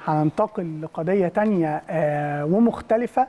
هننتقل لقضيه تانية آه، ومختلفه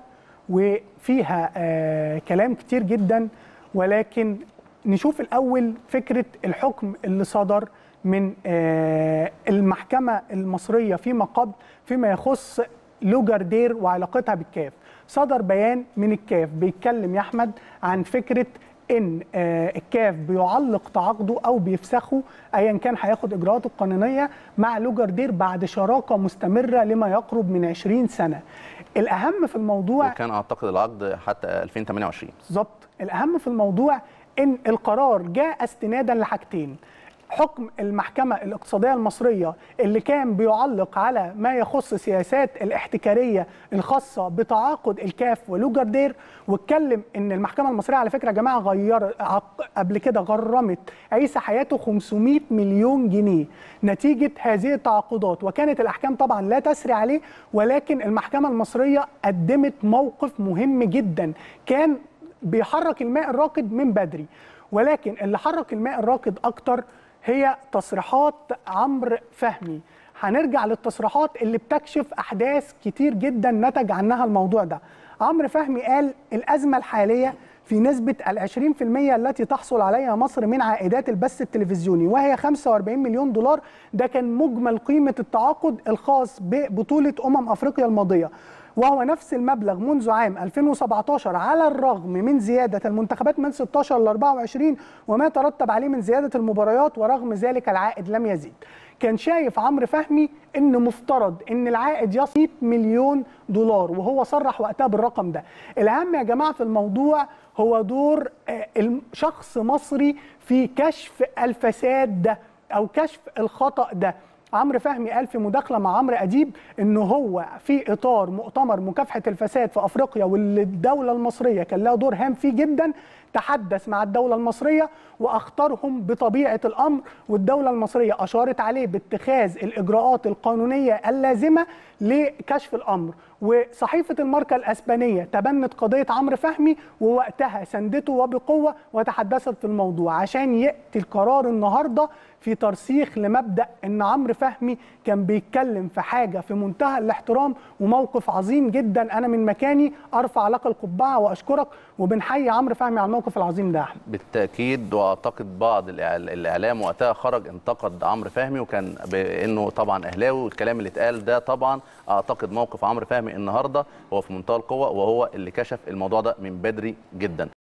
وفيها آه، كلام كتير جدا ولكن نشوف الاول فكره الحكم اللي صدر من آه، المحكمه المصريه فيما قبل فيما يخص لوجاردير وعلاقتها بالكاف صدر بيان من الكاف بيتكلم يا احمد عن فكره ان آه، الكاف بيعلق تعاقده او بيفسخه ايا كان هياخد اجراءاته القانونيه مع لوجاردير بعد شراكه مستمره لما يقرب من 20 سنه الاهم في الموضوع وكان اعتقد العقد حتى 2028 بالظبط الاهم في الموضوع ان القرار جاء استنادا لحاجتين حكم المحكمة الاقتصادية المصرية اللي كان بيعلق على ما يخص سياسات الاحتكارية الخاصة بتعاقد الكاف ولوجاردير واتكلم ان المحكمة المصرية على فكرة يا جماعة غير عق- قبل كده غرمت عيسى حياته 500 مليون جنيه نتيجة هذه التعاقدات وكانت الأحكام طبعا لا تسري عليه ولكن المحكمة المصرية قدمت موقف مهم جدا كان بيحرك الماء الراكد من بدري ولكن اللي حرك الماء الراكد اكتر هي تصريحات عمرو فهمي هنرجع للتصريحات اللي بتكشف احداث كتير جدا نتج عنها الموضوع ده عمرو فهمي قال الازمه الحاليه في نسبة ال 20% التي تحصل عليها مصر من عائدات البث التلفزيوني وهي 45 مليون دولار ده كان مجمل قيمة التعاقد الخاص ببطولة أمم أفريقيا الماضية وهو نفس المبلغ منذ عام 2017 على الرغم من زيادة المنتخبات من 16 ل 24 وما ترتب عليه من زيادة المباريات ورغم ذلك العائد لم يزيد كان شايف عمرو فهمي ان مفترض ان العائد يصل 100 مليون دولار وهو صرح وقتها بالرقم ده الاهم يا جماعه في الموضوع هو دور آه، الم- شخص مصري في كشف الفساد ده او كشف الخطا ده عمرو فهمي قال في مداخله مع عمرو اديب ان هو في اطار مؤتمر مكافحه الفساد في افريقيا واللي الدوله المصريه كان لها دور هام فيه جدا تحدث مع الدوله المصريه واخطرهم بطبيعه الامر والدوله المصريه اشارت عليه باتخاذ الاجراءات القانونيه اللازمه لكشف الامر وصحيفه الماركه الاسبانيه تبنت قضيه عمرو فهمي ووقتها سندته وبقوه وتحدثت في الموضوع عشان ياتي القرار النهارده في ترسيخ لمبدا ان عمرو فهمي كان بيتكلم في حاجه في منتهى الاحترام وموقف عظيم جدا انا من مكاني ارفع لك القبعه واشكرك وبنحيي عمرو فهمي على الموقف العظيم ده يا احمد بالتاكيد واعتقد بعض الإعل- الاعلام وقتها خرج انتقد عمرو فهمي وكان بانه طبعا اهلاوي والكلام اللي اتقال ده طبعا اعتقد موقف عمرو فهمي النهارده هو في منتهى القوه وهو اللي كشف الموضوع ده من بدري جدا